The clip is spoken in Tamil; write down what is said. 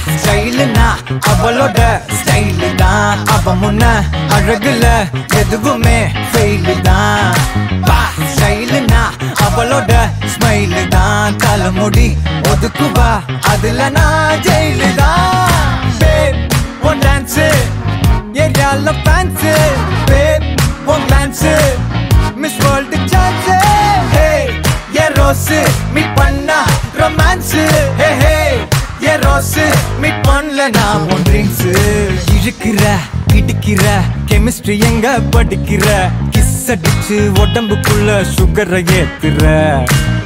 ஸ்டைலுனா அவளோட ஸ்டைலு தான் அவ முன்ன அழகுல எதுவுமே ஃபெயிலு தான் பா ஸ்டைலுனா அவளோட ஸ்மைலு தான் தலைமுடி ஒதுக்குவா அதுல நான் ஜெயிலு தான் பேப் ஒன் டான்ஸ் ஏரியால fans babe one dance miss world chance hey a rose meet பண்ணா romance hey hey a rose meet பண்ணல நான் உன் ட்ரீம்ஸ் இழுக்கிற இடிக்கிற கெமிஸ்ட்ரி எங்க படிக்கிற கிஸ் அடிச்சு உடம்புக்குள்ள சுகரை ஏத்துற